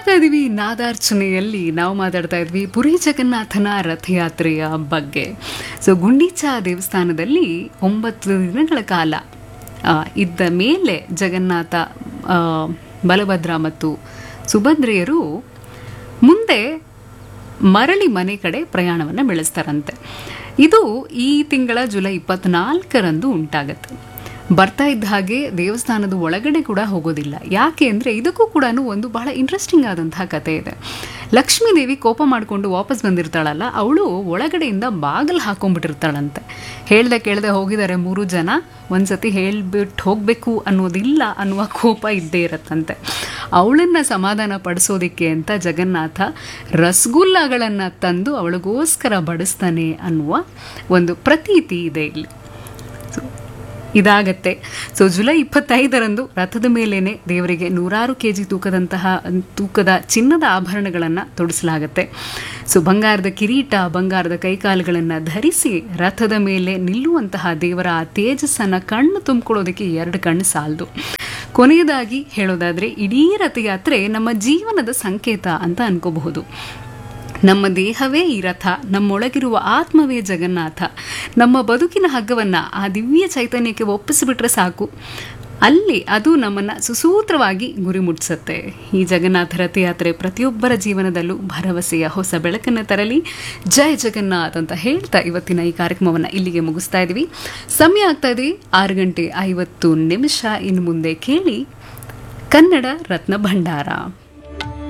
ಸಾಕ್ತಾ ಇದೀವಿ ನಾದಾರ್ಚನೆಯಲ್ಲಿ ನಾವು ಮಾತಾಡ್ತಾ ಇದ್ವಿ ಪುರಿ ಜಗನ್ನಾಥನ ರಥಯಾತ್ರೆಯ ಬಗ್ಗೆ ಸೊ ಗುಂಡೀಚಾ ದೇವಸ್ಥಾನದಲ್ಲಿ ಒಂಬತ್ತು ದಿನಗಳ ಕಾಲ ಆ, ಇದ್ದ ಮೇಲೆ ಜಗನ್ನಾಥ ಆ, ಬಲಭದ್ರ ಮತ್ತು ಸುಭದ್ರೆಯರು ಮುಂದೆ ಮರಳಿ ಮನೆ ಕಡೆ ಪ್ರಯಾಣವನ್ನು ಬೆಳೆಸ್ತಾರಂತೆ ಇದು ಈ ತಿಂಗಳ ಜುಲೈ ಇಪ್ಪತ್ನಾಲ್ಕರಂದು ಉಂಟಾಗತ್ತೆ ಬರ್ತಾ ಇದ್ದ ಹಾಗೆ ದೇವಸ್ಥಾನದ ಒಳಗಡೆ ಕೂಡ ಹೋಗೋದಿಲ್ಲ ಯಾಕೆ ಅಂದರೆ ಇದಕ್ಕೂ ಕೂಡ ಒಂದು ಬಹಳ ಇಂಟ್ರೆಸ್ಟಿಂಗ್ ಆದಂತಹ ಕತೆ ಇದೆ ಲಕ್ಷ್ಮೀ ದೇವಿ ಕೋಪ ಮಾಡಿಕೊಂಡು ವಾಪಸ್ ಬಂದಿರ್ತಾಳಲ್ಲ ಅವಳು ಒಳಗಡೆಯಿಂದ ಬಾಗಿಲು ಹಾಕೊಂಡ್ಬಿಟ್ಟಿರ್ತಾಳಂತೆ ಹೇಳ್ದೆ ಕೇಳ್ದೆ ಹೋಗಿದ್ದಾರೆ ಮೂರು ಜನ ಒಂದ್ಸತಿ ಹೇಳ್ಬಿಟ್ಟು ಹೋಗಬೇಕು ಅನ್ನೋದಿಲ್ಲ ಅನ್ನುವ ಕೋಪ ಇದ್ದೇ ಇರತ್ತಂತೆ ಅವಳನ್ನ ಸಮಾಧಾನ ಪಡಿಸೋದಿಕ್ಕೆ ಅಂತ ಜಗನ್ನಾಥ ರಸಗುಲ್ಲಗಳನ್ನು ತಂದು ಅವಳಿಗೋಸ್ಕರ ಬಡಿಸ್ತಾನೆ ಅನ್ನುವ ಒಂದು ಪ್ರತೀತಿ ಇದೆ ಇಲ್ಲಿ So, ಇದಾಗತ್ತೆ ಸೊ ಜುಲೈ ಇಪ್ಪತ್ತೈದರಂದು ರಥದ ಮೇಲೇನೆ ದೇವರಿಗೆ ನೂರಾರು ಕೆ ಜಿ ತೂಕದಂತಹ ತೂಕದ ಚಿನ್ನದ ಆಭರಣಗಳನ್ನು ತೊಡಿಸಲಾಗತ್ತೆ ಸೊ ಬಂಗಾರದ ಕಿರೀಟ ಬಂಗಾರದ ಕೈಕಾಲುಗಳನ್ನು ಧರಿಸಿ ರಥದ ಮೇಲೆ ನಿಲ್ಲುವಂತಹ ದೇವರ ಆ ತೇಜಸ್ಸನ್ನು ಕಣ್ಣು ತುಂಬಿಕೊಳ್ಳೋದಕ್ಕೆ ಎರಡು ಕಣ್ಣು ಸಾಲದು ಕೊನೆಯದಾಗಿ ಹೇಳೋದಾದ್ರೆ ಇಡೀ ರಥಯಾತ್ರೆ ನಮ್ಮ ಜೀವನದ ಸಂಕೇತ ಅಂತ ಅನ್ಕೋಬಹುದು ನಮ್ಮ ದೇಹವೇ ಈ ರಥ ನಮ್ಮೊಳಗಿರುವ ಆತ್ಮವೇ ಜಗನ್ನಾಥ ನಮ್ಮ ಬದುಕಿನ ಹಗ್ಗವನ್ನು ಆ ದಿವ್ಯ ಚೈತನ್ಯಕ್ಕೆ ಒಪ್ಪಿಸಿಬಿಟ್ರೆ ಸಾಕು ಅಲ್ಲಿ ಅದು ನಮ್ಮನ್ನು ಸುಸೂತ್ರವಾಗಿ ಗುರಿ ಮುಟ್ಟಿಸುತ್ತೆ ಈ ಜಗನ್ನಾಥ ರಥಯಾತ್ರೆ ಪ್ರತಿಯೊಬ್ಬರ ಜೀವನದಲ್ಲೂ ಭರವಸೆಯ ಹೊಸ ಬೆಳಕನ್ನು ತರಲಿ ಜಯ ಜಗನ್ನಾಥ್ ಅಂತ ಹೇಳ್ತಾ ಇವತ್ತಿನ ಈ ಕಾರ್ಯಕ್ರಮವನ್ನು ಇಲ್ಲಿಗೆ ಮುಗಿಸ್ತಾ ಇದ್ವಿ ಸಮಯ ಆಗ್ತಾ ಇದೆ ಆರು ಗಂಟೆ ಐವತ್ತು ನಿಮಿಷ ಇನ್ನು ಮುಂದೆ ಕೇಳಿ ಕನ್ನಡ ರತ್ನ ಭಂಡಾರ